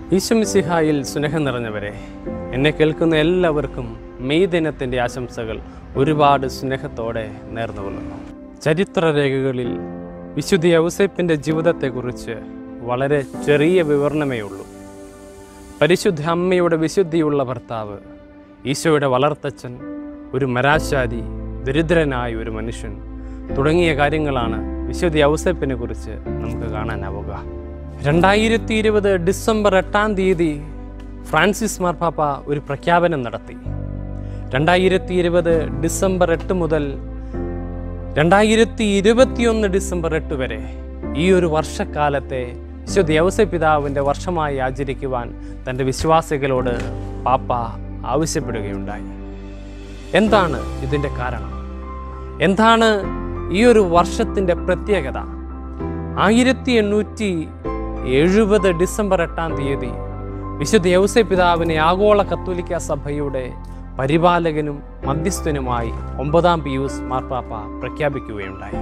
ഈശ്വമിസിഹായിൽ സ്നേഹം നിറഞ്ഞവരെ എന്നെ കേൾക്കുന്ന എല്ലാവർക്കും മെയ് ദിനത്തിൻ്റെ ആശംസകൾ ഒരുപാട് സ്നേഹത്തോടെ നേർന്നു കൊള്ളുന്നു ചരിത്രരേഖകളിൽ വിശുദ്ധ ഔസേപ്പിൻ്റെ ജീവിതത്തെക്കുറിച്ച് വളരെ ചെറിയ വിവരണമേ ഉള്ളൂ പരിശുദ്ധ അമ്മയുടെ വിശുദ്ധിയുള്ള ഭർത്താവ് ഈശോയുടെ വളർത്തച്ഛൻ ഒരു മരാശാരി ദരിദ്രനായ ഒരു മനുഷ്യൻ തുടങ്ങിയ കാര്യങ്ങളാണ് വിശുദ്ധ ഔസേപ്പിനെ കുറിച്ച് നമുക്ക് കാണാനാവുക രണ്ടായിരത്തി ഇരുപത് ഡിസംബർ എട്ടാം തീയതി ഫ്രാൻസിസ് മാർപ്പാപ്പ ഒരു പ്രഖ്യാപനം നടത്തി രണ്ടായിരത്തി ഇരുപത് ഡിസംബർ എട്ട് മുതൽ രണ്ടായിരത്തി ഇരുപത്തിയൊന്ന് ഡിസംബർ എട്ട് വരെ ഈ ഒരു വർഷക്കാലത്തെ വിശുദ്ധ യൗസപിതാവിൻ്റെ വർഷമായി ആചരിക്കുവാൻ തൻ്റെ വിശ്വാസികളോട് പാപ്പ ആവശ്യപ്പെടുകയുണ്ടായി എന്താണ് ഇതിൻ്റെ കാരണം എന്താണ് ഈ ഒരു വർഷത്തിൻ്റെ പ്രത്യേകത ആയിരത്തി എണ്ണൂറ്റി എഴുപത് ഡിസംബർ എട്ടാം തീയതി വിശുദ്ധ യൗസപിതാവിനെ ആഗോള കത്തോലിക്ക സഭയുടെ പരിപാലകനും മധ്യസ്ഥനുമായി ഒമ്പതാം പിയൂസ് മാർപ്പാപ്പ പ്രഖ്യാപിക്കുകയുണ്ടായി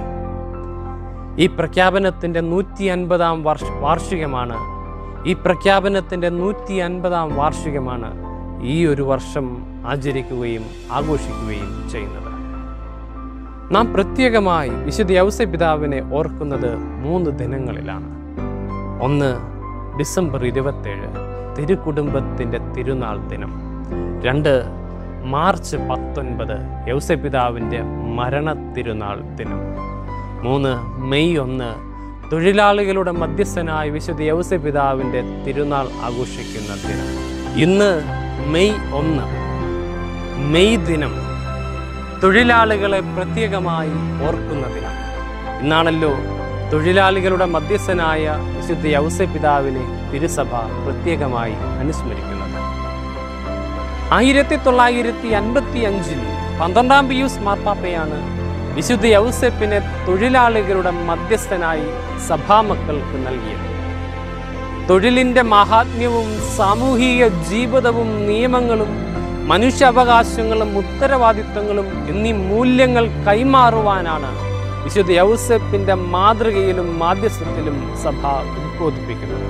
ഈ പ്രഖ്യാപനത്തിൻ്റെ നൂറ്റി അൻപതാം വർഷ വാർഷികമാണ് ഈ പ്രഖ്യാപനത്തിൻ്റെ നൂറ്റി അൻപതാം വാർഷികമാണ് ഈ ഒരു വർഷം ആചരിക്കുകയും ആഘോഷിക്കുകയും ചെയ്യുന്നത് നാം പ്രത്യേകമായി വിശുദ്ധ യൗസപിതാവിനെ ഓർക്കുന്നത് മൂന്ന് ദിനങ്ങളിലാണ് ഒന്ന് ഡിസംബർ ഇരുപത്തേഴ് തിരുക്കുടുംബത്തിൻ്റെ തിരുനാൾ ദിനം രണ്ട് മാർച്ച് പത്തൊൻപത് യൗസപിതാവിൻ്റെ മരണ തിരുനാൾ ദിനം മൂന്ന് മെയ് ഒന്ന് തൊഴിലാളികളുടെ മധ്യസ്ഥനായ വിശുദ്ധ യൗസപിതാവിൻ്റെ തിരുനാൾ ആഘോഷിക്കുന്ന ദിനം ഇന്ന് മെയ് ഒന്ന് മെയ് ദിനം തൊഴിലാളികളെ പ്രത്യേകമായി ഓർക്കുന്ന ദിനം ഇന്നാണല്ലോ തൊഴിലാളികളുടെ മധ്യസ്ഥനായ വിശുദ്ധ യൗസപിതാവിനെ തിരുസഭ പ്രത്യേകമായി അനുസ്മരിക്കുന്നത് ആയിരത്തി തൊള്ളായിരത്തി അൻപത്തി അഞ്ചിൽ പന്ത്രണ്ടാം പിയൂസ് മാർപ്പാപ്പയാണ് വിശുദ്ധ യൗസപ്പിനെ തൊഴിലാളികളുടെ മധ്യസ്ഥനായി സഭാമക്കൾക്ക് നൽകിയത് തൊഴിലിന്റെ മഹാത്മ്യവും സാമൂഹിക ജീവിതവും നിയമങ്ങളും മനുഷ്യാവകാശങ്ങളും ഉത്തരവാദിത്വങ്ങളും എന്നീ മൂല്യങ്ങൾ കൈമാറുവാനാണ് വിശുദ്ധ യൗസപ്പിന്റെ മാതൃകയിലും മാധ്യസ്ഥത്തിലും സഭ ഉദ്ബോധിപ്പിക്കുന്നത്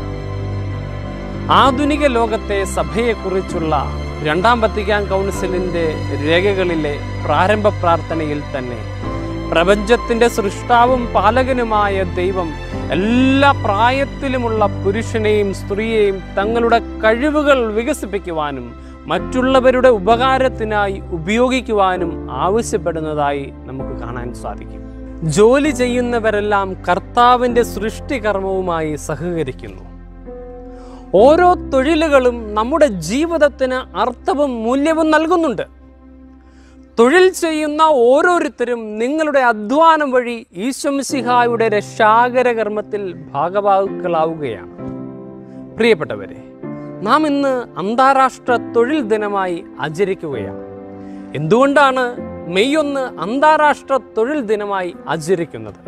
ആധുനിക ലോകത്തെ സഭയെക്കുറിച്ചുള്ള രണ്ടാം വത്തിക്കാൻ കൗൺസിലിന്റെ രേഖകളിലെ പ്രാരംഭ പ്രാർത്ഥനയിൽ തന്നെ പ്രപഞ്ചത്തിന്റെ സൃഷ്ടാവും പാലകനുമായ ദൈവം എല്ലാ പ്രായത്തിലുമുള്ള പുരുഷനെയും സ്ത്രീയെയും തങ്ങളുടെ കഴിവുകൾ വികസിപ്പിക്കുവാനും മറ്റുള്ളവരുടെ ഉപകാരത്തിനായി ഉപയോഗിക്കുവാനും ആവശ്യപ്പെടുന്നതായി നമുക്ക് കാണാൻ സാധിക്കും ജോലി ചെയ്യുന്നവരെല്ലാം കർത്താവിൻ്റെ സൃഷ്ടികർമ്മവുമായി സഹകരിക്കുന്നു ഓരോ തൊഴിലുകളും നമ്മുടെ ജീവിതത്തിന് അർത്ഥവും മൂല്യവും നൽകുന്നുണ്ട് തൊഴിൽ ചെയ്യുന്ന ഓരോരുത്തരും നിങ്ങളുടെ അധ്വാനം വഴി ഈശ്വംസിഹായുടെ രക്ഷാകര കർമ്മത്തിൽ ഭാഗവാക്കുകളാവുകയാണ് പ്രിയപ്പെട്ടവരെ നാം ഇന്ന് അന്താരാഷ്ട്ര തൊഴിൽ ദിനമായി ആചരിക്കുകയാണ് എന്തുകൊണ്ടാണ് മെയ് ഒന്ന് അന്താരാഷ്ട്ര തൊഴിൽ ദിനമായി ആചരിക്കുന്നത്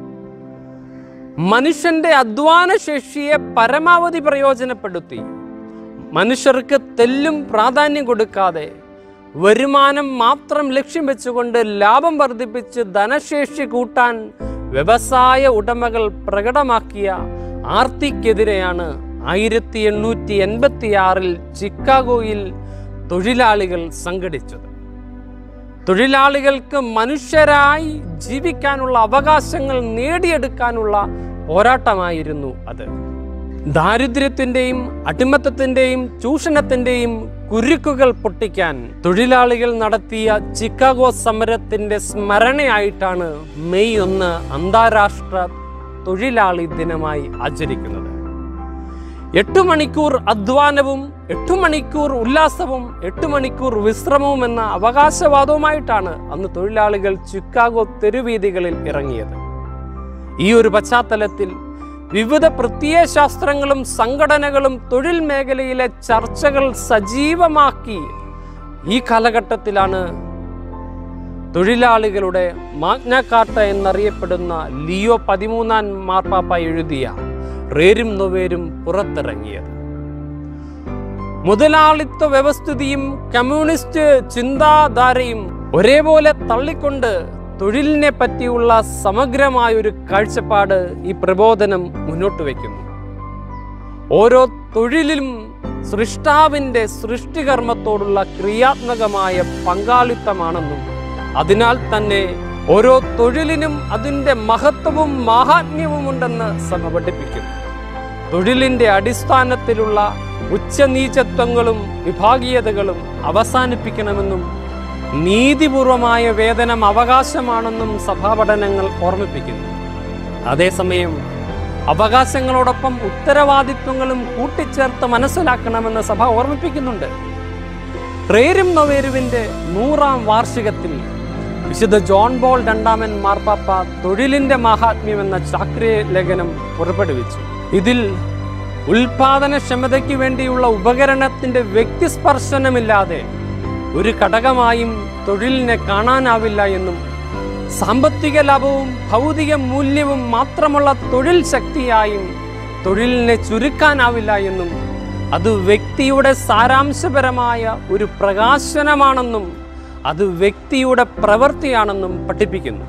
മനുഷ്യന്റെ അധ്വാന ശേഷിയെ പരമാവധി പ്രയോജനപ്പെടുത്തി മനുഷ്യർക്ക് തെല്ലും പ്രാധാന്യം കൊടുക്കാതെ വരുമാനം മാത്രം ലക്ഷ്യം വെച്ചുകൊണ്ട് ലാഭം വർദ്ധിപ്പിച്ച് ധനശേഷി കൂട്ടാൻ വ്യവസായ ഉടമകൾ പ്രകടമാക്കിയ ആർത്തിക്കെതിരെയാണ് ആയിരത്തി എണ്ണൂറ്റി എൺപത്തി ആറിൽ ചിക്കാഗോയിൽ തൊഴിലാളികൾ സംഘടിച്ചത് തൊഴിലാളികൾക്ക് മനുഷ്യരായി ജീവിക്കാനുള്ള അവകാശങ്ങൾ നേടിയെടുക്കാനുള്ള പോരാട്ടമായിരുന്നു അത് ദാരിദ്ര്യത്തിന്റെയും അടിമത്തത്തിന്റെയും ചൂഷണത്തിന്റെയും കുരുക്കുകൾ പൊട്ടിക്കാൻ തൊഴിലാളികൾ നടത്തിയ ചിക്കാഗോ സമരത്തിന്റെ സ്മരണയായിട്ടാണ് മെയ് ഒന്ന് അന്താരാഷ്ട്ര തൊഴിലാളി ദിനമായി ആചരിക്കുന്നത് എട്ട് മണിക്കൂർ അധ്വാനവും എട്ട് മണിക്കൂർ ഉല്ലാസവും എട്ട് മണിക്കൂർ വിശ്രമവും എന്ന അവകാശവാദവുമായിട്ടാണ് അന്ന് തൊഴിലാളികൾ ചിക്കാഗോ തെരുവീതികളിൽ ഇറങ്ങിയത് ഈ ഒരു പശ്ചാത്തലത്തിൽ വിവിധ പ്രത്യയശാസ്ത്രങ്ങളും സംഘടനകളും തൊഴിൽ മേഖലയിലെ ചർച്ചകൾ സജീവമാക്കി ഈ കാലഘട്ടത്തിലാണ് തൊഴിലാളികളുടെ മാഗ്ന കാർട്ട എന്നറിയപ്പെടുന്ന ലിയോ പതിമൂന്നാം മാർപ്പാപ്പ എഴുതിയ റേരും നൊവേരും പുറത്തിറങ്ങിയത് മുതലാളിത്വ വ്യവസ്ഥിതിയും കമ്മ്യൂണിസ്റ്റ് ചിന്താധാരയും ഒരേപോലെ തള്ളിക്കൊണ്ട് തൊഴിലിനെ പറ്റിയുള്ള സമഗ്രമായ ഒരു കാഴ്ചപ്പാട് ഈ പ്രബോധനം മുന്നോട്ട് വയ്ക്കുന്നു ഓരോ തൊഴിലിലും സൃഷ്ടാവിൻ്റെ സൃഷ്ടികർമ്മത്തോടുള്ള ക്രിയാത്മകമായ പങ്കാളിത്തമാണെന്നും അതിനാൽ തന്നെ ഓരോ തൊഴിലിനും അതിൻ്റെ മഹത്വവും മാഹാത്മ്യവുമുണ്ടെന്ന് സഭ പഠിപ്പിക്കുന്നു തൊഴിലിൻ്റെ അടിസ്ഥാനത്തിലുള്ള ഉച്ചനീചത്വങ്ങളും വിഭാഗീയതകളും അവസാനിപ്പിക്കണമെന്നും നീതിപൂർവമായ വേതനം അവകാശമാണെന്നും സഭാപഠനങ്ങൾ ഓർമ്മിപ്പിക്കുന്നു അതേസമയം അവകാശങ്ങളോടൊപ്പം ഉത്തരവാദിത്വങ്ങളും കൂട്ടിച്ചേർത്ത് മനസ്സിലാക്കണമെന്ന് സഭ ഓർമ്മിപ്പിക്കുന്നുണ്ട് റേരും നൊവേരുവിൻ്റെ നൂറാം വാർഷികത്തിൽ വിശുദ്ധ ജോൺ ബോൾ രണ്ടാമൻ മാർപ്പാപ്പ തൊഴിലിൻ്റെ മാഹാത്മ്യം എന്ന ചാക്രിയ ലേഖനം പുറപ്പെടുവിച്ചു ഇതിൽ ഉൽപാദനക്ഷമതയ്ക്ക് വേണ്ടിയുള്ള ഉപകരണത്തിൻ്റെ വ്യക്തിസ്പർശനമില്ലാതെ ഒരു ഘടകമായും തൊഴിലിനെ കാണാനാവില്ല എന്നും സാമ്പത്തിക ലാഭവും ഭൗതിക മൂല്യവും മാത്രമുള്ള തൊഴിൽ ശക്തിയായും തൊഴിലിനെ ചുരുക്കാനാവില്ല എന്നും അത് വ്യക്തിയുടെ സാരാംശപരമായ ഒരു പ്രകാശനമാണെന്നും അത് വ്യക്തിയുടെ പ്രവൃത്തിയാണെന്നും പഠിപ്പിക്കുന്നു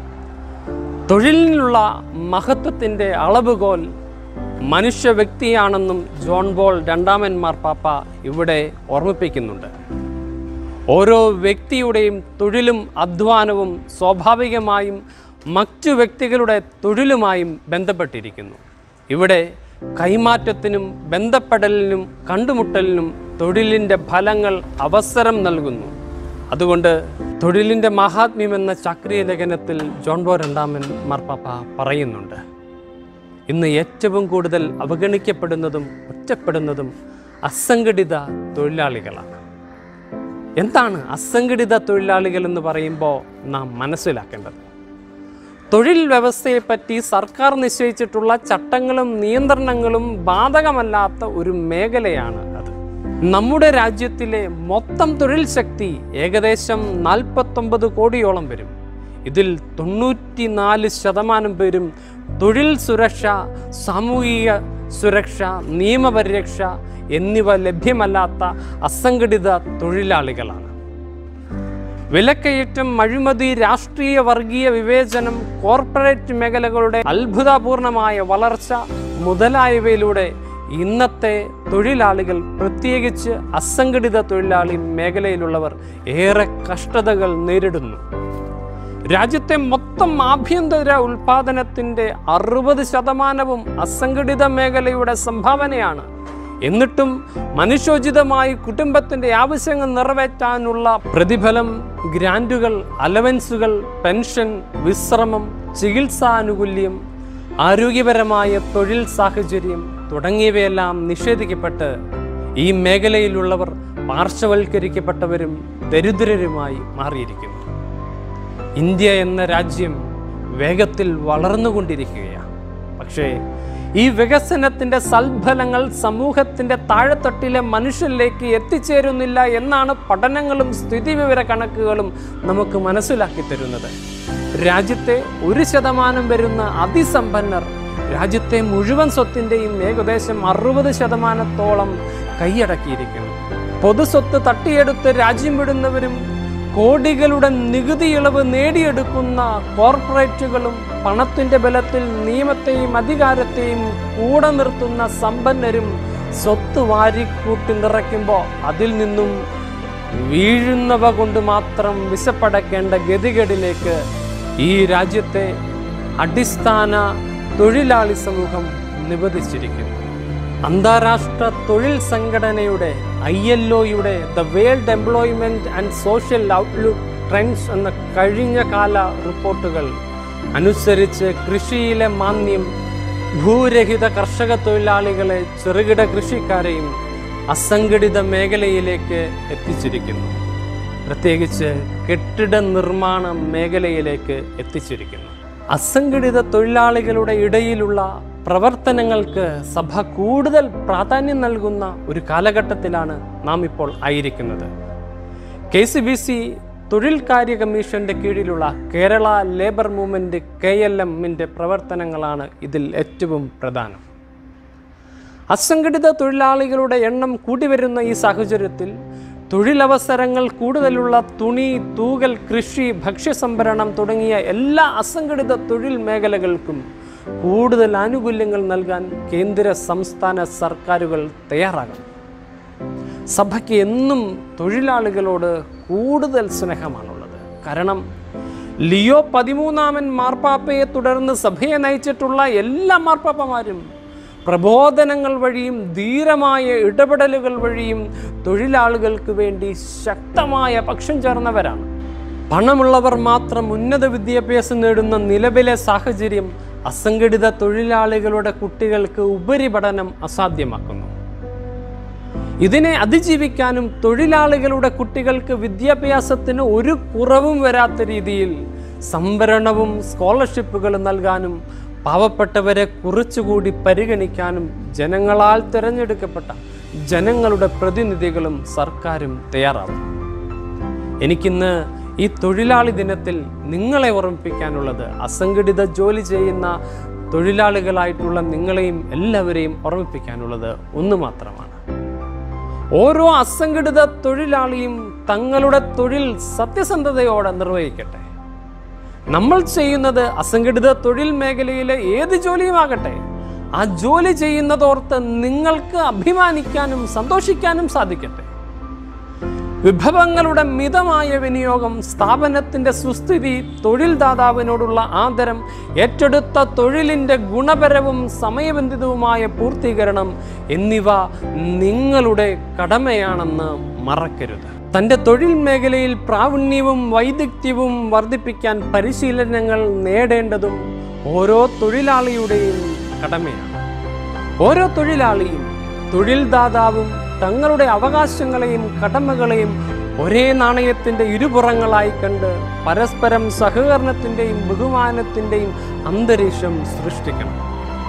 തൊഴിലിനുള്ള മഹത്വത്തിൻ്റെ അളവുകോൽ മനുഷ്യ വ്യക്തിയാണെന്നും ജോൺ ബോൾ രണ്ടാമൻ മാർപ്പാപ്പ ഇവിടെ ഓർമ്മിപ്പിക്കുന്നുണ്ട് ഓരോ വ്യക്തിയുടെയും തൊഴിലും അധ്വാനവും സ്വാഭാവികമായും മറ്റു വ്യക്തികളുടെ തൊഴിലുമായും ബന്ധപ്പെട്ടിരിക്കുന്നു ഇവിടെ കൈമാറ്റത്തിനും ബന്ധപ്പെടലിനും കണ്ടുമുട്ടലിനും തൊഴിലിൻ്റെ ഫലങ്ങൾ അവസരം നൽകുന്നു അതുകൊണ്ട് തൊഴിലിൻ്റെ മഹാത്മ്യം എന്ന ചക്രീയ ലേഖനത്തിൽ ജോൺ ബോ രണ്ടാമൻ മാർപ്പാപ്പ പറയുന്നുണ്ട് ഇന്ന് ഏറ്റവും കൂടുതൽ അവഗണിക്കപ്പെടുന്നതും ഒറ്റപ്പെടുന്നതും അസംഘടിത തൊഴിലാളികളാണ് എന്താണ് അസംഘടിത തൊഴിലാളികൾ എന്ന് പറയുമ്പോൾ നാം മനസ്സിലാക്കേണ്ടത് തൊഴിൽ വ്യവസ്ഥയെപ്പറ്റി സർക്കാർ നിശ്ചയിച്ചിട്ടുള്ള ചട്ടങ്ങളും നിയന്ത്രണങ്ങളും ബാധകമല്ലാത്ത ഒരു മേഖലയാണ് അത് നമ്മുടെ രാജ്യത്തിലെ മൊത്തം തൊഴിൽ ശക്തി ഏകദേശം നാൽപ്പത്തൊമ്പത് കോടിയോളം വരും ഇതിൽ തൊണ്ണൂറ്റിനാല് ശതമാനം പേരും തൊഴിൽ സുരക്ഷ സാമൂഹിക സുരക്ഷ നിയമപരിരക്ഷ എന്നിവ ലഭ്യമല്ലാത്ത അസംഘടിത തൊഴിലാളികളാണ് വിലക്കയറ്റം അഴിമതി രാഷ്ട്രീയ വർഗീയ വിവേചനം കോർപ്പറേറ്റ് മേഖലകളുടെ അത്ഭുതപൂർണമായ വളർച്ച മുതലായവയിലൂടെ ഇന്നത്തെ തൊഴിലാളികൾ പ്രത്യേകിച്ച് അസംഘടിത തൊഴിലാളി മേഖലയിലുള്ളവർ ഏറെ കഷ്ടതകൾ നേരിടുന്നു രാജ്യത്തെ മൊത്തം ആഭ്യന്തര ഉൽപാദനത്തിൻ്റെ അറുപത് ശതമാനവും അസംഘടിത മേഖലയുടെ സംഭാവനയാണ് എന്നിട്ടും മനുഷ്യോചിതമായി കുടുംബത്തിൻ്റെ ആവശ്യങ്ങൾ നിറവേറ്റാനുള്ള പ്രതിഫലം ഗ്രാൻറ്റുകൾ അലവൻസുകൾ പെൻഷൻ വിശ്രമം ചികിത്സാനുകൂല്യം ആരോഗ്യപരമായ തൊഴിൽ സാഹചര്യം തുടങ്ങിയവയെല്ലാം നിഷേധിക്കപ്പെട്ട് ഈ മേഖലയിലുള്ളവർ പാർശ്വവൽക്കരിക്കപ്പെട്ടവരും ദരിദ്രരുമായി മാറിയിരിക്കുന്നു ഇന്ത്യ എന്ന രാജ്യം വേഗത്തിൽ വളർന്നുകൊണ്ടിരിക്കുകയാണ് പക്ഷേ ഈ വികസനത്തിൻ്റെ സൽഫലങ്ങൾ സമൂഹത്തിൻ്റെ താഴെത്തട്ടിലെ മനുഷ്യരിലേക്ക് എത്തിച്ചേരുന്നില്ല എന്നാണ് പഠനങ്ങളും സ്ഥിതിവിവര കണക്കുകളും നമുക്ക് മനസ്സിലാക്കി തരുന്നത് രാജ്യത്തെ ഒരു ശതമാനം വരുന്ന അതിസമ്പന്നർ രാജ്യത്തെ മുഴുവൻ സ്വത്തിൻ്റെയും ഏകദേശം അറുപത് ശതമാനത്തോളം കൈയടക്കിയിരിക്കുന്നു പൊതുസ്വത്ത് തട്ടിയെടുത്ത് രാജ്യം വിടുന്നവരും കോടികളുടെ നികുതി ഇളവ് നേടിയെടുക്കുന്ന കോർപ്പറേറ്റുകളും പണത്തിന്റെ ബലത്തിൽ നിയമത്തെയും അധികാരത്തെയും കൂടെ നിർത്തുന്ന സമ്പന്നരും സ്വത്ത് വാരിക്കൂട്ടി നിറയ്ക്കുമ്പോൾ അതിൽ നിന്നും വീഴുന്നവ കൊണ്ട് മാത്രം വിശപ്പടക്കേണ്ട ഗതികേടിലേക്ക് ഈ രാജ്യത്തെ അടിസ്ഥാന തൊഴിലാളി സമൂഹം നിബന്ധിച്ചിരിക്കുന്നു അന്താരാഷ്ട്ര തൊഴിൽ സംഘടനയുടെ ഐ എൽ ഒയുടെ the world employment and social outlook trends എന്ന കഴിഞ്ഞ കാല റിപ്പോർട്ടുകൾ അനുസരിച്ച് കൃഷിയിലെ മാന്യം ഭൂരഹിത കർഷക തൊഴിലാളികളെ ചെറുകിട കൃഷിക്കാരെയും അസംഘടിത മേഖലയിലേക്ക് എത്തിച്ചിരിക്കുന്നു പ്രത്യേകിച്ച് കെട്ടിട നിർമ്മാണ മേഖലയിലേക്ക് എത്തിച്ചിരിക്കുന്നു അസംഘടിത തൊഴിലാളികളുടെ ഇടയിലുള്ള പ്രവർത്തനങ്ങൾക്ക് സഭ കൂടുതൽ പ്രാധാന്യം നൽകുന്ന ഒരു കാലഘട്ടത്തിലാണ് നാം ഇപ്പോൾ ആയിരിക്കുന്നത് കെ സി ബി സി തൊഴിൽ കാര്യ കമ്മീഷന്റെ കീഴിലുള്ള Kerala labour movement K L എമ്മിൻ്റെ പ്രവർത്തനങ്ങളാണ് ഇതിൽ ഏറ്റവും പ്രധാനം അസംഘടിത തൊഴിലാളികളുടെ എണ്ണം കൂടി വരുന്ന ഈ സാഹചര്യത്തിൽ തൊഴിലവസരങ്ങൾ കൂടുതലുള്ള തുണി തൂകൽ കൃഷി ഭക്ഷ്യസംഭരണം തുടങ്ങിയ എല്ലാ അസംഘടിത തൊഴിൽ മേഖലകൾക്കും കൂടുതൽ ആനുകൂല്യങ്ങൾ നൽകാൻ കേന്ദ്ര സംസ്ഥാന സർക്കാരുകൾ തയ്യാറാകണം സഭയ്ക്ക് എന്നും തൊഴിലാളികളോട് കൂടുതൽ സ്നേഹമാണുള്ളത് കാരണം ലിയോ പതിമൂന്നാമൻ മാർപ്പാപ്പയെ തുടർന്ന് സഭയെ നയിച്ചിട്ടുള്ള എല്ലാ മാർപ്പാപ്പമാരും പ്രബോധനങ്ങൾ വഴിയും ധീരമായ ഇടപെടലുകൾ വഴിയും തൊഴിലാളികൾക്ക് വേണ്ടി ശക്തമായ പക്ഷം ചേർന്നവരാണ് പണമുള്ളവർ മാത്രം ഉന്നത വിദ്യാഭ്യാസം നേടുന്ന നിലവിലെ സാഹചര്യം അസംഘടിത തൊഴിലാളികളുടെ കുട്ടികൾക്ക് ഉപരിപഠനം അസാധ്യമാക്കുന്നു ഇതിനെ അതിജീവിക്കാനും തൊഴിലാളികളുടെ കുട്ടികൾക്ക് വിദ്യാഭ്യാസത്തിന് ഒരു കുറവും വരാത്ത രീതിയിൽ സംവരണവും സ്കോളർഷിപ്പുകളും നൽകാനും പാവപ്പെട്ടവരെ കുറച്ചുകൂടി പരിഗണിക്കാനും ജനങ്ങളാൽ തിരഞ്ഞെടുക്കപ്പെട്ട ജനങ്ങളുടെ പ്രതിനിധികളും സർക്കാരും തയ്യാറാവും എനിക്കിന്ന് ഈ തൊഴിലാളി ദിനത്തിൽ നിങ്ങളെ ഓർമ്മിപ്പിക്കാനുള്ളത് അസംഘടിത ജോലി ചെയ്യുന്ന തൊഴിലാളികളായിട്ടുള്ള നിങ്ങളെയും എല്ലാവരെയും ഓർമ്മിപ്പിക്കാനുള്ളത് ഒന്ന് മാത്രമാണ് ഓരോ അസംഘടിത തൊഴിലാളിയും തങ്ങളുടെ തൊഴിൽ സത്യസന്ധതയോടെ നിർവഹിക്കട്ടെ നമ്മൾ ചെയ്യുന്നത് അസംഘടിത തൊഴിൽ മേഖലയിലെ ഏത് ജോലിയുമാകട്ടെ ആ ജോലി ചെയ്യുന്നതോർത്ത് നിങ്ങൾക്ക് അഭിമാനിക്കാനും സന്തോഷിക്കാനും സാധിക്കട്ടെ വിഭവങ്ങളുടെ മിതമായ വിനിയോഗം സ്ഥാപനത്തിന്റെ സുസ്ഥിതി തൊഴിൽ ദാതാവിനോടുള്ള ആദരം ഏറ്റെടുത്ത തൊഴിലിന്റെ ഗുണപരവും സമയബന്ധിതവുമായ പൂർത്തീകരണം എന്നിവ നിങ്ങളുടെ കടമയാണെന്ന് മറക്കരുത് തൻ്റെ തൊഴിൽ മേഖലയിൽ പ്രാവീണ്യവും വൈദഗ്ധ്യവും വർദ്ധിപ്പിക്കാൻ പരിശീലനങ്ങൾ നേടേണ്ടതും ഓരോ തൊഴിലാളിയുടെയും കടമയാണ് ഓരോ തൊഴിലാളിയും തൊഴിൽ ദാതാവും തങ്ങളുടെ അവകാശങ്ങളെയും കടമകളെയും ഒരേ നാണയത്തിൻ്റെ ഇരുപുറങ്ങളായി കണ്ട് പരസ്പരം സഹകരണത്തിൻ്റെയും ബഹുമാനത്തിൻ്റെയും അന്തരീക്ഷം സൃഷ്ടിക്കണം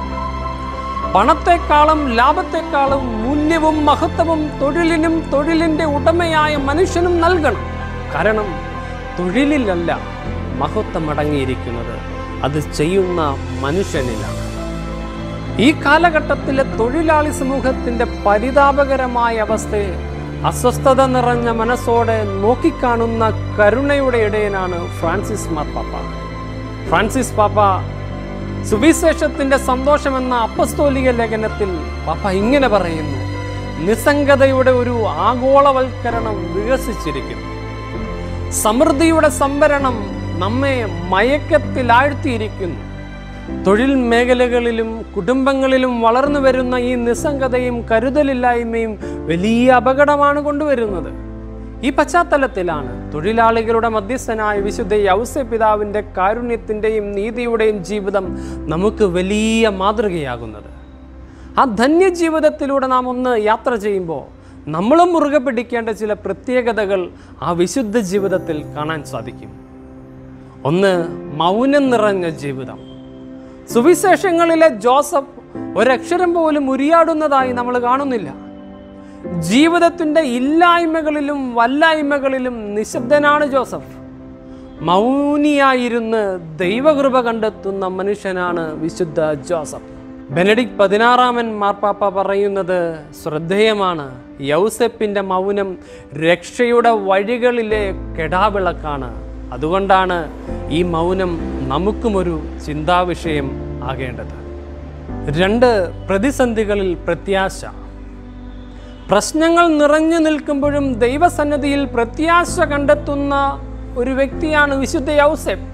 പണത്തെക്കാളും ലാഭത്തെക്കാളും മൂല്യവും മഹത്വവും തൊഴിലിനും തൊഴിലിൻ്റെ ഉടമയായ മനുഷ്യനും നൽകണം കാരണം തൊഴിലിലല്ല മഹത്വം അടങ്ങിയിരിക്കുന്നത് അത് ചെയ്യുന്ന മനുഷ്യനിലാണ് ഈ കാലഘട്ടത്തിലെ തൊഴിലാളി സമൂഹത്തിന്റെ പരിതാപകരമായ അവസ്ഥയെ അസ്വസ്ഥത നിറഞ്ഞ മനസ്സോടെ നോക്കിക്കാണുന്ന കരുണയുടെ ഇടയനാണ് ഫ്രാൻസിസ് മാർപ്പാപ്പ ഫ്രാൻസിസ് പാപ്പ സുവിശേഷത്തിന്റെ സന്തോഷമെന്ന അപ്പസ്തോലിക ലേഖനത്തിൽ പാപ്പ ഇങ്ങനെ പറയുന്നു നിസ്സംഗതയുടെ ഒരു ആഗോളവൽക്കരണം വികസിച്ചിരിക്കുന്നു സമൃദ്ധിയുടെ സംഭരണം നമ്മെ മയക്കത്തിലാഴ്ത്തിയിരിക്കുന്നു തൊഴിൽ മേഖലകളിലും കുടുംബങ്ങളിലും വളർന്നു വരുന്ന ഈ നിസ്സംഗതയും കരുതലില്ലായ്മയും വലിയ അപകടമാണ് കൊണ്ടുവരുന്നത് ഈ പശ്ചാത്തലത്തിലാണ് തൊഴിലാളികളുടെ മധ്യസ്ഥനായ വിശുദ്ധ യൗസ പിതാവിൻ്റെ കാരുണ്യത്തിൻ്റെയും നീതിയുടെയും ജീവിതം നമുക്ക് വലിയ മാതൃകയാകുന്നത് ആ ധന്യജീവിതത്തിലൂടെ നാം ഒന്ന് യാത്ര ചെയ്യുമ്പോൾ നമ്മളും മുറുകെ പിടിക്കേണ്ട ചില പ്രത്യേകതകൾ ആ വിശുദ്ധ ജീവിതത്തിൽ കാണാൻ സാധിക്കും ഒന്ന് മൗനം നിറഞ്ഞ ജീവിതം സുവിശേഷങ്ങളിലെ ജോസഫ് ഒരക്ഷരം പോലും ഉരിയാടുന്നതായി നമ്മൾ കാണുന്നില്ല ജീവിതത്തിൻ്റെ ഇല്ലായ്മകളിലും വല്ലായ്മകളിലും നിശബ്ദനാണ് ജോസഫ് മൗനിയായിരുന്ന് ദൈവകൃപ കണ്ടെത്തുന്ന മനുഷ്യനാണ് വിശുദ്ധ ജോസഫ് ബെനഡിക് പതിനാറാമൻ മാർപ്പാപ്പ പറയുന്നത് ശ്രദ്ധേയമാണ് യൗസപ്പിൻ്റെ മൗനം രക്ഷയുടെ വഴികളിലെ കെടാവിളക്കാണ് അതുകൊണ്ടാണ് ഈ മൗനം നമുക്കുമൊരു ചിന്താവിഷയം ആകേണ്ടത് രണ്ട് പ്രതിസന്ധികളിൽ പ്രത്യാശ പ്രശ്നങ്ങൾ നിറഞ്ഞു നിൽക്കുമ്പോഴും ദൈവസന്നദ്ധിയിൽ പ്രത്യാശ കണ്ടെത്തുന്ന ഒരു വ്യക്തിയാണ് വിശുദ്ധ യൗസെഫ്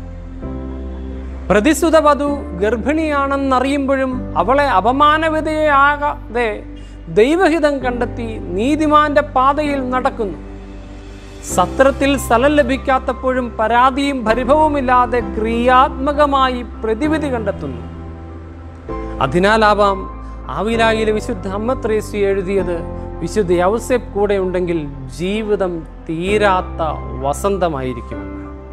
പ്രതിസുത വധു ഗർഭിണിയാണെന്നറിയുമ്പോഴും അവളെ അപമാനവിധേയാകാതെ ദൈവഹിതം കണ്ടെത്തി നീതിമാന്റെ പാതയിൽ നടക്കുന്നു സത്രത്തിൽ സ്ഥലം ലഭിക്കാത്തപ്പോഴും പരാതിയും പരിഭവമില്ലാതെ ക്രിയാത്മകമായി പ്രതിവിധി കണ്ടെത്തുന്നു അതിനാലാവാം ആവിലായിലെ വിശുദ്ധ അമ്മ ത്രേസി എഴുതിയത് വിശുദ്ധ യൗസെഫ് കൂടെ ഉണ്ടെങ്കിൽ ജീവിതം തീരാത്ത വസന്തമായിരിക്കുമെന്ന്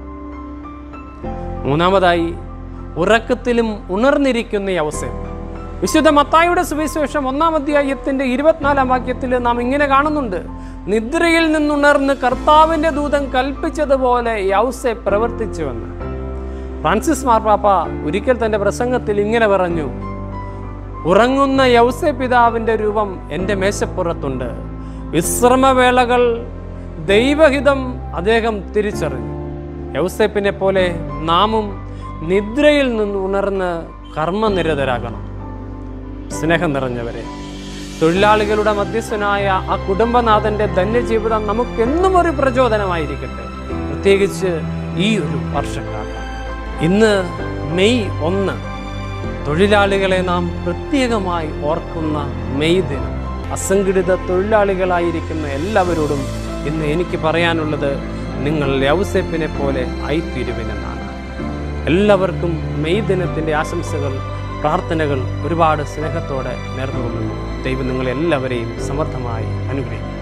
മൂന്നാമതായി ഉറക്കത്തിലും ഉണർന്നിരിക്കുന്ന യൗസെഫ് വിശുദ്ധ മത്തായുടെ സുവിശേഷം ഒന്നാം അധ്യായത്തിന്റെ ഇരുപത്തിനാലാം വാക്യത്തിൽ നാം ഇങ്ങനെ കാണുന്നുണ്ട് നിദ്രയിൽ നിന്നുണർന്ന് കർത്താവിന്റെ ദൂതൻ കൽപ്പിച്ചതുപോലെ യൗസെ പ്രവർത്തിച്ചുവെന്ന് ഫ്രാൻസിസ് മാർപ്പാപ്പ ഒരിക്കൽ തന്റെ പ്രസംഗത്തിൽ ഇങ്ങനെ പറഞ്ഞു ഉറങ്ങുന്ന യൗസെ പിതാവിന്റെ രൂപം എൻ്റെ മേശപ്പുറത്തുണ്ട് വിശ്രമവേളകൾ ദൈവഹിതം അദ്ദേഹം തിരിച്ചറിഞ്ഞു യൗസേപ്പിനെ പോലെ നാമും നിദ്രയിൽ നിന്ന് ഉണർന്ന് കർമ്മനിരതരാകണം സ്നേഹം നിറഞ്ഞവരെ തൊഴിലാളികളുടെ മധ്യസ്ഥനായ ആ കുടുംബനാഥന്റെ ധന്യജീവിതം നമുക്കെന്നും ഒരു പ്രചോദനമായിരിക്കട്ടെ പ്രത്യേകിച്ച് ഈ ഒരു വർഷക്കാലം ഇന്ന് മെയ് ഒന്ന് തൊഴിലാളികളെ നാം പ്രത്യേകമായി ഓർക്കുന്ന മെയ് ദിനം അസംഘടിത തൊഴിലാളികളായിരിക്കുന്ന എല്ലാവരോടും ഇന്ന് എനിക്ക് പറയാനുള്ളത് നിങ്ങൾ യൗസെപ്പിനെ പോലെ ആയിത്തീരുവിനെന്നാണ് എല്ലാവർക്കും മെയ് ദിനത്തിൻ്റെ ആശംസകൾ പ്രാർത്ഥനകൾ ഒരുപാട് സ്നേഹത്തോടെ നേർന്നുകൊള്ളുന്നു ദൈവം നിങ്ങളെല്ലാവരെയും സമർത്ഥമായി അനുഗ്രഹിക്കും